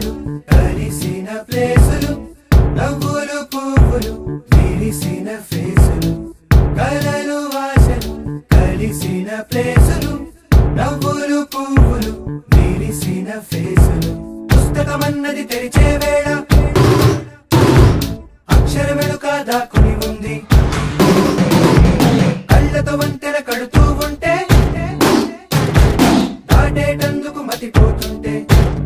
ఆశలు కలిసిన ప్లేసులు నవ్వులు పువ్వులు విరిసిన ఫేసులు కలలు ఆశలు కలిసిన ప్లేసులు నవ్వులు పువ్వులు విరిసిన ఫేసులు పుస్తకమన్నది తెరిచే వేళ అక్షరమెలుక దాక్కుని ఉంది కళ్ళతో వంతెన కడుతూ ఉంటే దాటేటందుకు మతిపోతుంటే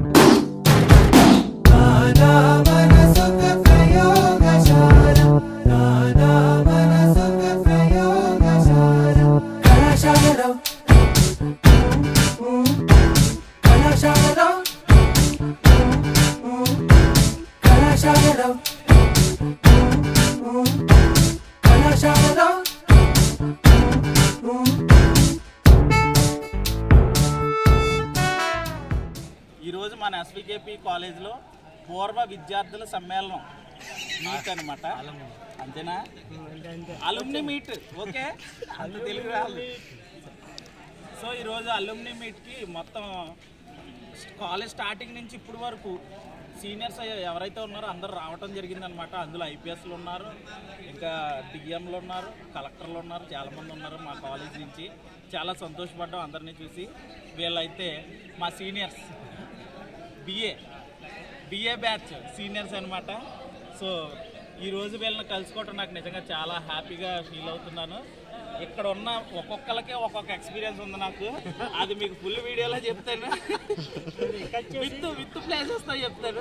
నానా మనసొక ప్రయోగశాల నానా మనసొక ప్రయోగశాల కళాశాలలో కళాశాలలో కళాశాలలో కళాశాలలో ఈరోజు మన ఎస్వికేపి కాలేజీలో పూర్వ విద్యార్థుల సమ్మేళనం మీట్ అనమాట అంతేనా అలుమ్ని మీట్ ఓకే అంత తెలుగు రాదు సో ఈరోజు అలుమ్ని మీట్కి మొత్తం కాలేజ్ స్టార్టింగ్ నుంచి ఇప్పటి వరకు సీనియర్స్ ఎవరైతే ఉన్నారో అందరూ రావటం జరిగిందనమాట అందులో ఐపీఎస్లు ఉన్నారు ఇంకా డిఎంలు ఉన్నారు కలెక్టర్లు ఉన్నారు చాలామంది ఉన్నారు మా కాలేజ్ నుంచి చాలా సంతోషపడ్డాం అందరినీ చూసి వీళ్ళైతే మా seniors BA BA batch seniors అనమాట సో ఈరోజు వీళ్ళని కలుసుకోవటం నాకు నిజంగా చాలా హ్యాపీగా ఫీల్ అవుతున్నాను ఇక్కడ ఉన్న ఒక్కొక్కరికి ఒక్కొక్క ఎక్స్పీరియన్స్ ఉంది నాకు అది మీకు ఫుల్ వీడియోలో చెప్తాను విత్ విత్ ప్లేసెస్తో చెప్తాను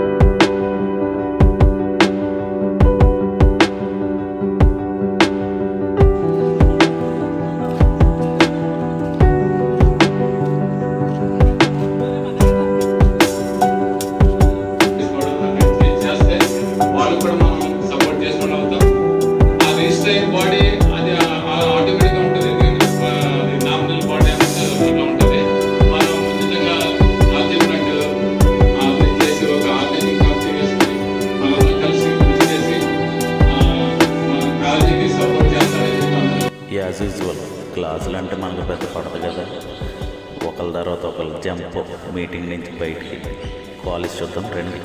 చేస్తే వాళ్ళు కూడా మనం సపోర్ట్ చేసుకుని అవుతాం ఆ రిజిస్టర్ అయిన బాడీ అది ఆటోమేటిక్గా ఉంటుంది నామినల్ బాడీ అనేది ఉంటుంది మనం నిజంగా నాకు చెప్పినట్టు అది చేసి ఒక ఆర్గనైజింగ్ కమిటీ వేసుకుని మనందరం కలిసి కృషి చేసి ఆ, మన కాలేజీకి సపోర్ట్ చేస్తారని చెప్పి అందరూ యాజ్ యూజువల్ క్లాసులు అంటే మనకు పెద్ద పడదు కదా ఒకళ్ళ తర్వాత ఒకళ్ళు జంప్ మీటింగ్ నుంచి బయటికి కాలేజ్ చూద్దాం రండి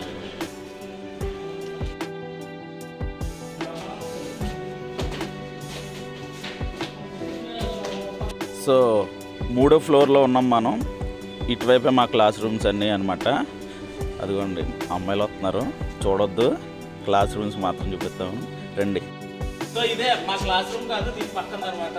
సో మూడో ఫ్లోర్లో ఉన్నాం మనం ఇటువైపే మా క్లాస్ రూమ్స్ అన్నీ అనమాట అదిగోండి అమ్మాయిలు వస్తున్నారు చూడొద్దు క్లాస్ రూమ్స్ మాత్రం చూపిస్తాము రండి సో ఇదే మా క్లాస్ రూమ్ కాదు దీని పక్కన అనమాట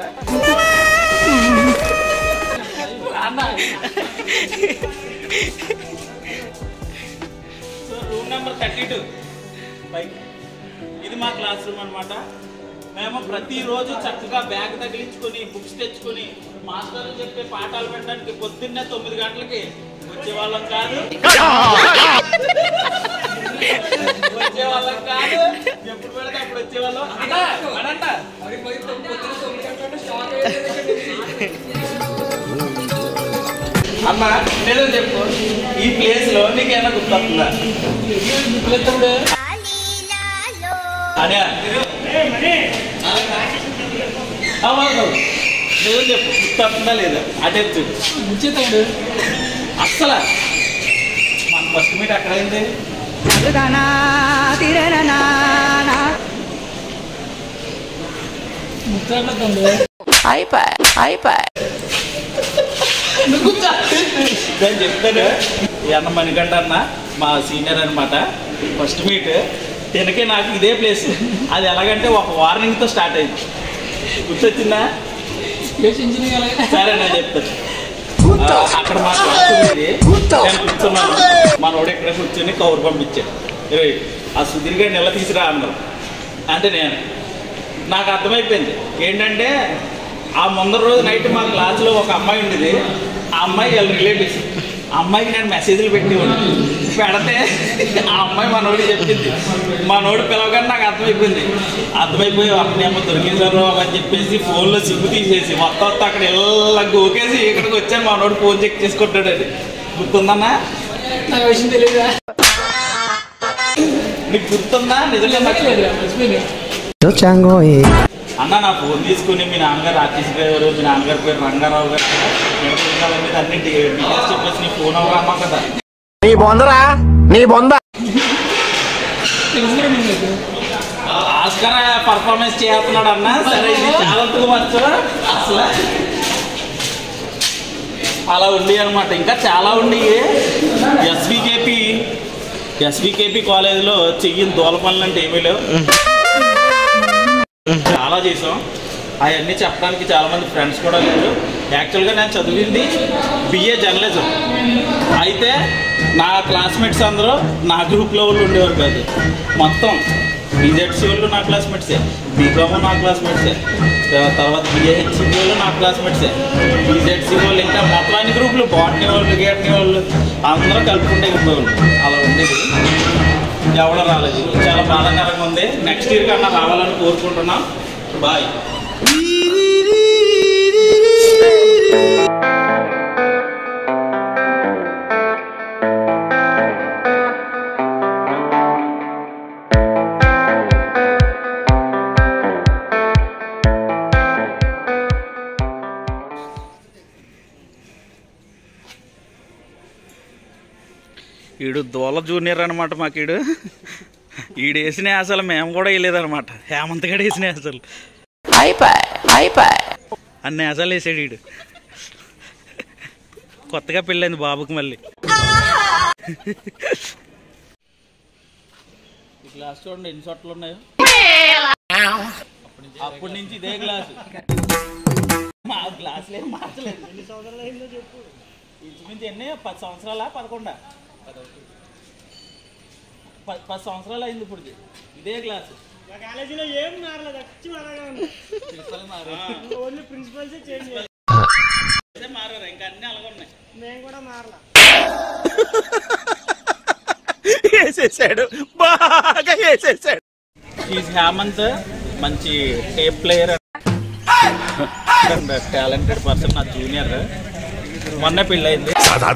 so room number thirty two పైకి ఇది మా క్లాస్ రూమ్ అనమాట మేము ప్రతిరోజు చక్కగా బ్యాగ్ తగిలించుకొని బుక్స్ తెచ్చుకొని మాస్టర్లు చెప్పే పాఠాలు పెట్టడానికి పొద్దున్నే తొమ్మిది గంటలకి వచ్చేవాళ్ళం కాదు వచ్చేవాళ్ళం కాదు ఎప్పుడు పెడితే అప్పుడు వచ్చేవాళ్ళం అన్నా, అనంట. అమ్మా నిజం చెప్పు ఈ ప్లేస్ లో నీకేమైనా గుర్తొస్తుందా అనే నిజం చెప్పు గుర్తొస్తుందా లేదా అటే చూడు అస్సలు మన ఫస్ట్ మీట్ అక్కడైంది నేను చెప్తాను ఈ అన్న మణికంఠ అన్న మా సీనియర్ అనమాట ఫస్ట్ మీట్ తినకే నాకు ఇదే ప్లేస్ అది ఎలాగంటే ఒక వార్నింగ్తో స్టార్ట్ అయింది గుర్తొచ్చిందా సరే నేను చెప్తాను ఆ, అక్కడ మా క్లాస్ ఉంది నేను కూర్చున్నాను మనోడు ఇక్కడ కూర్చొని కవర్ పంపించాడు ఏయ్, ఆ సుధీర్గా నెల తీసిరా అన్నారు అంటే నేను నాకు అర్థమైపోయింది ఏంటంటే ఆ ముందర రోజు నైట్ మా క్లాస్లో ఒక అమ్మాయి ఉండేది ఆ అమ్మాయి వాళ్ళ రిలేటివ్స్ ఆ అమ్మాయికి నేను మెసేజ్లు పెట్టి పెడితే ఆ అమ్మాయి మనోడికి చెప్పింది మనోడు పిలవగానే నాకు అర్థమైపోయింది అర్థమైపోయి అక్కడేమో దొరికేశారు అని చెప్పేసి ఫోన్లో సిగ్గు తీసేసి మొత్తం మొత్తం అక్కడ ఇలా గోకేసి ఇక్కడికి వచ్చాను మనోడు ఫోన్ చెక్ చేసుకుంటాడు అది గుర్తుందన్నా నాకు విషయం తెలియదా నీకు గుర్తుందా నిజంగా మర్చిపోయింది అన్న నా ఫోన్ తీసుకుని మీ నాన్నగారు ఆర్టీసీ డ్రైవరు మీ నాన్నగారి పేరు రంగారావు గారు ఎక్కడ ఉండాలి అనేది అన్ని డీటెయిల్స్ చెప్పేసి నీ ఫోన్ అవరా అమ్మా కదా నీ బొందరా నీ బొంద ఆస్కర్ పర్ఫార్మెన్స్ చేస్తున్నాడు అన్న సరే ఇది చాలా వచ్చు అసలు అలా ఉండి అనమాట ఇంకా చాలా ఉండి ఎస్వికేపి ఎస్వికేపి కాలేజీలో చెయ్యిన దోల పనులు అంటే ఏమీ లేవు చాలా చేసాం అవన్నీ చెప్పడానికి చాలా మంది ఫ్రెండ్స్ కూడా లేరు యాక్చువల్గా నేను చదివింది బిఏ జర్నలిజం అయితే నా క్లాస్మేట్స్ అందరూ నా గ్రూప్లో వాళ్ళు ఉండేవారు కాదు మొత్తం బీజెడ్సీ వాళ్ళు నా క్లాస్మేట్సే బీకామ్ నా క్లాస్మేట్సే తర్వాత బిఏహెచ్సి వాళ్ళు నా క్లాస్మేట్సే బీజెడ్సీ వాళ్ళు ఇంకా మొత్తం అన్ని గ్రూపులు బాటనీ వాళ్ళు గేటనీ వాళ్ళు అందరూ కలుపుకుంటే వెళ్ళిపోవాలి అలా ఉండేది ఎవడో రాలేదు చాలా బాధాకరంగా ఉంది నెక్స్ట్ ఇయర్ కన్నా రావాలని కోరుకుంటున్నాం బాయ్ ఈడు దోల జూనియర్ అనమాట మాకు ఈడు ఈడు వేసిన అసలు మేము కూడా వేయలేదన్నమాట హేమంత్ గడ వేసిన అసలు అన్ని అసలు వేసాడు ఈడు కొత్తగా పెళ్ళైంది బాబుకి మళ్ళీ ఈ గ్లాస్ చూడండి ఎన్ని చోట్ల ఉన్నాయో అప్పటి నుంచి ఇదే గ్లాసు మా గ్లాసులే మార్చలేదు ఎన్ని సంవత్సరాలు అయిందో చెప్పు ఇంచుమించు ఎన్ని పది సంవత్సరాలా పదకొండా ప- పది సంవత్సరాలు అయింది ఇప్పుడు ఇది. ఇదే గ్లాసు కాలేజీలో ఏం మారలేదు అచ్చి అలాగే ఉంది ప్రిన్సిపల్ మారారు ఓన్లీ ప్రిన్సిపల్సే చేంజ్ చేయాలి అదే మారారు ఇంకా అన్ని అలాగే ఉన్నాయి మేము కూడా మారలా వేసేసాడు బాగా వేసేసాడు ఈజ్ హేమంత్ మంచి tape player and talented person నా జూనియర్ మొన్న పెళ్ళయింది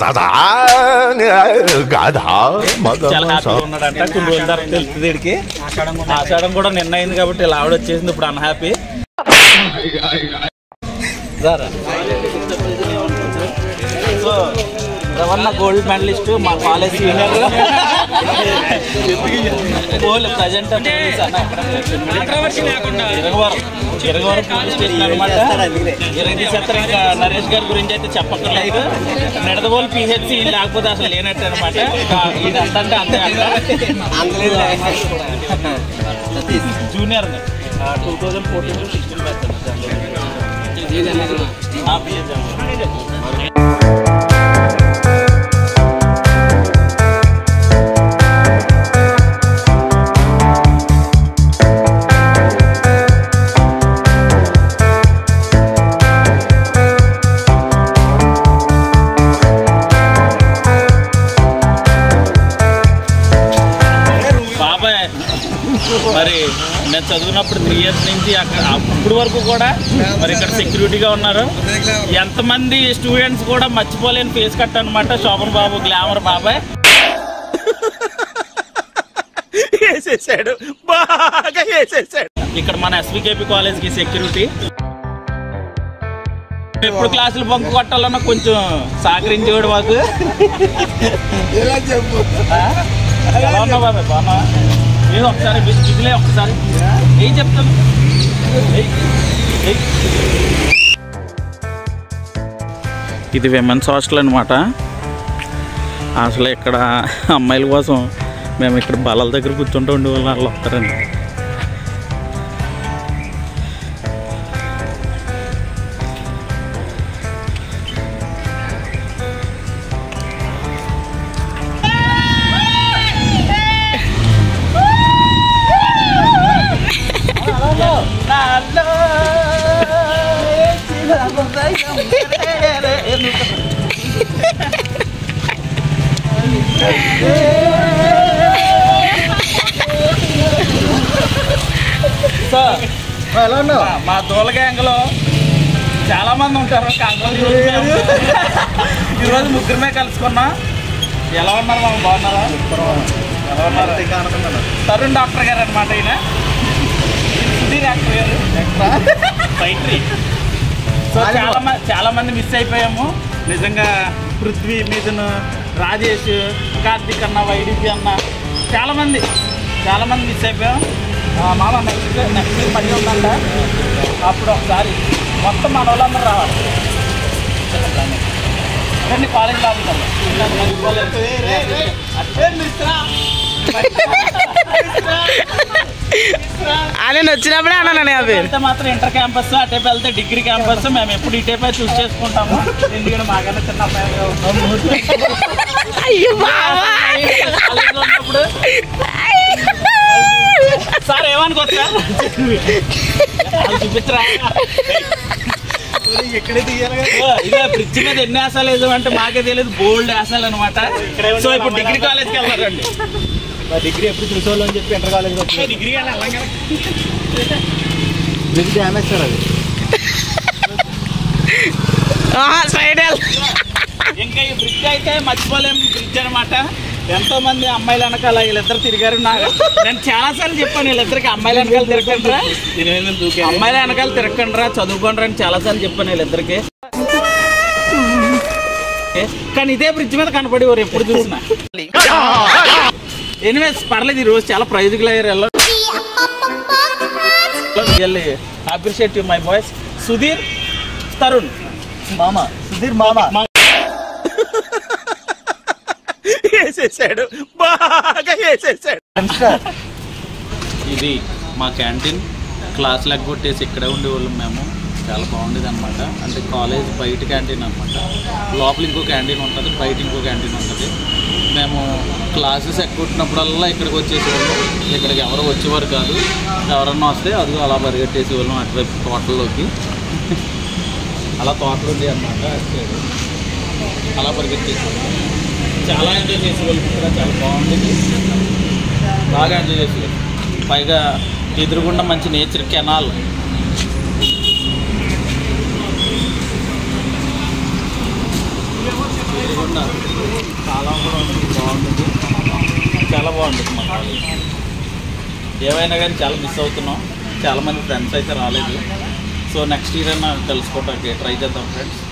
గాధా చాలా హ్యాపీగా ఉన్నాడంట కొన్ని రోజుల తర్వాత తెలుస్తుంది వీడికి ఆషాఢం కూడా నిన్న అయింది కాబట్టి ఇలా ఆవిడ వచ్చేసింది ఇప్పుడు unhappy so Ravana gold medalist మా college senior gold present Iragavaram Iragavaram police station అనమాట ఇరగదీసేస్తారు ఇంకా నరేష్ గారి గురించి అయితే చెప్పక్కర్లేదు నిడదవోలు పిహెచ్సి లేకపోతే అసలు లేనట్టు అనమాట ఇది అంతంటే అంతే అంట junior two thousand fourteen to sixteen బాబాయ్ మరి నేను చదివినప్పుడు త్రీ ఇయర్స్ నుంచి అక్కడ అప్పుడు వరకు కూడా మరి ఇక్కడ సెక్యూరిటీగా ఉన్నారు ఎంతమంది స్టూడెంట్స్ కూడా మర్చిపోలేని ఫేస్ కట్ అనమాట శోభన్ బాబు గ్లామర్ బాబాయ్ వేసేసాడు బాగా వేసేసాడు ఇక్కడ మన ఎస్వికేపి కాలేజ్కి సెక్యూరిటీ ఎప్పుడు క్లాసులు బంక్ కొట్టాలన్నా కొంచెం సహకరించేవాడు మాకు ఆ? ఎలా ఉన్నావు బాబాయ్ బాగా ఏదో ఒకసారి బిజీ- బిజీలే ఒకసారి ఏం చెప్తాను ఏయ్, ఏయ్. ఇది విమెన్స్ హాస్టల్ అనమాట అసలు ఇక్కడ అమ్మాయిల కోసం మేము ఇక్కడ బలాల దగ్గర కూర్చుంటూ ఉండేవాళ్ళం వాళ్ళు వస్తారండి సో మా- మా దూల గ్యాంగ్లో చాలా మంది ఉంటారు కాకపోతే ఈరోజు మేము- ఈరోజు ముగ్గురమే కలుసుకున్నాం ఎలా ఉన్నారు మనం బాగున్నారా ఎలా ఉన్నారు తరుణ్ డాక్టర్ గారు అనమాట ఈయన ఈయన సుధీర్ యాక్టర్ గారు ఫైట్రీ సో చాలా మంది చాలా మంది మిస్ అయిపోయాము నిజంగా పృథ్వీ మిథున్ రాజేష్ కార్తీక్ అన్న వైడిపి అన్న చాలామంది చాలామంది మిస్ అయిపోయాం ఆ, మామ నెక్స్ట్ నెక్స్ట్ వీక్ పని ఉందంట అప్పుడు ఒకసారి మొత్తం మన వాళ్ళందరూ రావాలి రండి కాలేజ్ లోపలికి ఆయన వచ్చినప్పుడే అన్నాను అది వెళ్తే మాత్రం ఇంటర్ క్యాంపస్ అటేపు వెళ్తే డిగ్రీ క్యాంపస్ మేము ఎప్పుడు ఇటేపై చూస్ చేసుకుంటాము ఎందుకంటే మాకన్నా చిన్న అబ్బాయిగా ఉన్నాము. అయ్యో బాబా కాలేజీలో ఉన్నప్పుడు సార్ ఏమనుకోవచ్చా చూపించరా ఇదే బ్రిడ్జ్ మీద ఎన్ని ఆశాలు వేసాం అంటే మాకే తెలియదు బోల్డ్ ఆశాలు అనమాట సో ఇప్పుడు డిగ్రీ కాలేజ్కి వెళ్ళారండి డిగ్రీ ఎప్పుడు చూసేవాళ్ళు అని చెప్పి ఇంటర్ కాలేజ్ డిగ్రీ కానీ వెళ్ళాం కదా బ్రిడ్జ్ డ్యామేజ్ సార్ అది సైడ్ ఇంకా ఈ బ్రిడ్జ్ అయితే మర్చిపోలేం బ్రిడ్జ్ అనమాట ఎంతో మంది అమ్మాయిల వెనకాల వీళ్ళిద్దరు తిరిగారు నాకు నేను చాలా సార్లు చెప్పాను వీళ్ళిద్దరికి అమ్మాయిల వెనకాల తిరగండిరా అమ్మాయిల వెనకాల తిరగండిరా చదువుకోండి అని చాలా సార్లు చెప్పాను వీళ్ళిద్దరికి కానీ ఇదే బ్రిడ్జ్ మీద కనపడేవారు ఎప్పుడు చూసినా ఎనివేస్ పర్లేదు ఈ రోజు చాలా ప్రైజ్గా అయ్యారు really appreciate you my boys Sudheer Tarun మామ సుధీర్ మామ వేసేసాడు బాగా వేసేసాడు ఇది మా క్యాంటీన్ క్లాస్ లెక్క కొట్టేసి ఇక్కడే ఉండేవాళ్ళం మేము చాలా బాగుండేది అనమాట అంటే కాలేజ్ బయట క్యాంటీన్ అనమాట లోపల ఇంకో క్యాంటీన్ ఉంటుంది బయట ఇంకో క్యాంటీన్ ఉంటుంది మేము క్లాసెస్ ఎక్కొట్టినప్పుడల్లా ఇక్కడికి వచ్చేసేవాళ్ళం ఇక్కడికి ఎవరు వచ్చేవారు కాదు ఎవరన్నా వస్తే అదిగో అలా పరిగెట్టేసేవాళ్ళం అటువైపు తోటల్లోకి అలా తోటలు ఉంది అనమాట అటు సైడ్. అలా పరిగెట్టేసేవాళ్ళం చాలా ఎంజాయ్ చేసేవాళ్ళం ఇక్కడ చాలా బాగుండేది బాగా ఎంజాయ్ చేసేవాళ్ళం పైగా ఎదురుగుండా మంచి నేచర్ కెనాల్ ఎదురుగుండా కాలం కూడా ఉంటుంది బాగుంటుంది చాలా బాగుంటుంది మా కాలేజ్ ఏమైనా కానీ చాలా మిస్ అవుతున్నాం చాలామంది ఫ్రెండ్స్ అయితే రాలేదు సో నెక్స్ట్ ఇయర్ అయినా కలుసుకోవడానికి ట్రై చేద్దాం ఫ్రెండ్స్